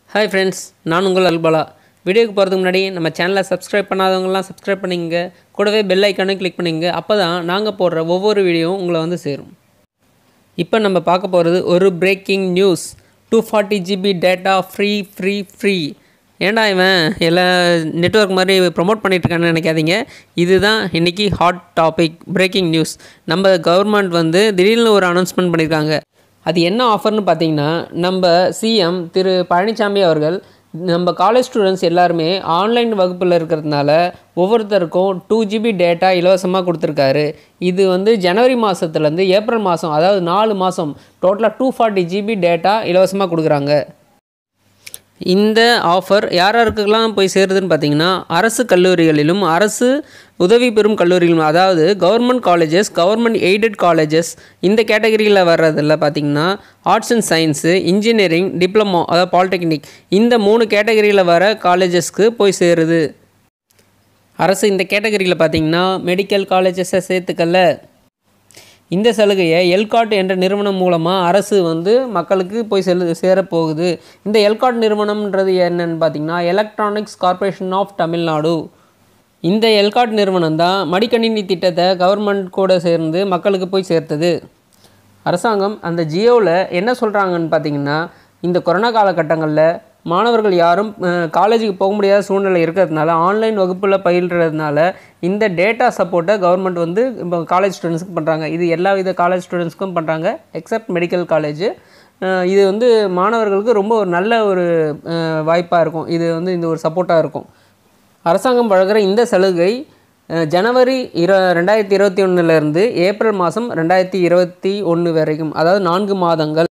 hi friends நான் உங்கள் அல்பாலா வீடியோக்கு போகிறதுக்கு முன்னாடி நம்ம சேனலை சப்ஸ்கிரைப் பண்ணாதவங்கலாம் சப்ஸ்கிரைப் பண்ணிங்க கூடவே பெல் ஐக்கானும் கிளிக் பண்ணிங்க அப்போ தான் நாங்கள் போடுற ஒவ்வொரு வீடியோவும் உங்களை வந்து சேரும் இப்போ நம்ம பார்க்க போகிறது ஒரு breaking news two forty GB data free free free ஏன்டா இவன் எல்லா நெட்வொர்க் மாதிரி ப்ரொமோட் பண்ணிகிட்ருக்கான்னு நினைக்காதீங்க இதுதான் இன்றைக்கி ஹாட் டாபிக் பிரேக்கிங் நியூஸ் நம்ம கவர்மெண்ட் வந்து திடீர்னு ஒரு அனௌன்ஸ்மெண்ட் பண்ணியிருக்காங்க அது என்ன ஆஃபர்னு பார்த்தீங்கன்னா நம்ம சிஎம் திரு பழனிசாமி அவர்கள் நம்ம காலேஜ் ஸ்டூடெண்ட்ஸ் எல்லாருமே ஆன்லைன் வகுப்பில் இருக்கிறதுனால ஒவ்வொருத்தருக்கும் டூ ஜிபி டேட்டா இலவசமாக கொடுத்துருக்காரு இது வந்து ஜனவரி மாதத்துலேருந்து ஏப்ரல் மாதம் அதாவது நாலு மாதம் டோட்டலாக டூ ஃபார்ட்டி ஜிபி டேட்டா இலவசமாக கொடுக்குறாங்க இந்த ஆஃபர் யார் யாருக்கெல்லாம் போய் சேருதுன்னு பார்த்தீங்கன்னா அரசு கல்லூரிகளிலும் அரசு உதவி பெறும் கல்லூரிகளும் அதாவது government colleges government aided colleges இந்த கேட்டகரியில் வர்றதில் பார்த்தீங்கன்னா arts and science engineering diploma அதாவது பாலிடெக்னிக் இந்த மூணு கேட்டகரியில் வர காலேஜஸ்க்கு போய் சேருது அரசு இந்த கேட்டகரியில் பார்த்தீங்கன்னா மெடிக்கல் காலேஜஸை சேர்த்துக்கல இந்த சலுகையை எல்காட் என்ற நிறுவனம் மூலமாக அரசு வந்து மக்களுக்கு போய் செல்லு சேரப்போகுது இந்த எல்காட் நிறுவனம்ன்றது என்னன்னு பார்த்தீங்கன்னா எலக்ட்ரானிக்ஸ் கார்ப்பரேஷன் ஆஃப் தமிழ்நாடு இந்த எல்காட் நிறுவனம் தான் மடிக்கணினி திட்டத்தை கவர்மெண்ட் கூட சேர்ந்து மக்களுக்கு போய் சேர்த்தது அரசாங்கம் அந்த ஜியோவில் என்ன சொல்கிறாங்கன்னு பார்த்தீங்கன்னா இந்த கொரோனா காலகட்டங்களில் மாணவர்கள் யாரும் காலேஜுக்கு போக முடியாத சூழ்நிலை இருக்கிறதுனால ஆன்லைன் வகுப்பில் பயில்றதுனால இந்த டேட்டா சப்போர்ட்டை கவர்மெண்ட் வந்து இப்போ காலேஜ் ஸ்டூடெண்ட்ஸ்க்கு பண்ணுறாங்க இது எல்லா வித காலேஜ் ஸ்டூடெண்ட்ஸ்க்கும் பண்ணுறாங்க எக்ஸப்ட் மெடிக்கல் காலேஜ் இது வந்து மாணவர்களுக்கு ரொம்ப ஒரு நல்ல ஒரு வாய்ப்பாக இருக்கும் இது வந்து இந்த ஒரு சப்போர்ட்டாக இருக்கும் அரசாங்கம் வழங்குகிற இந்த சலுகை ஜனவரி இர ரெண்டாயிரத்தி இருபத்தி ஒன்றுலேருந்து ஏப்ரல் மாதம் ரெண்டாயிரத்தி இருபத்தி ஒன்று வரைக்கும் அதாவது நான்கு மாதங்கள்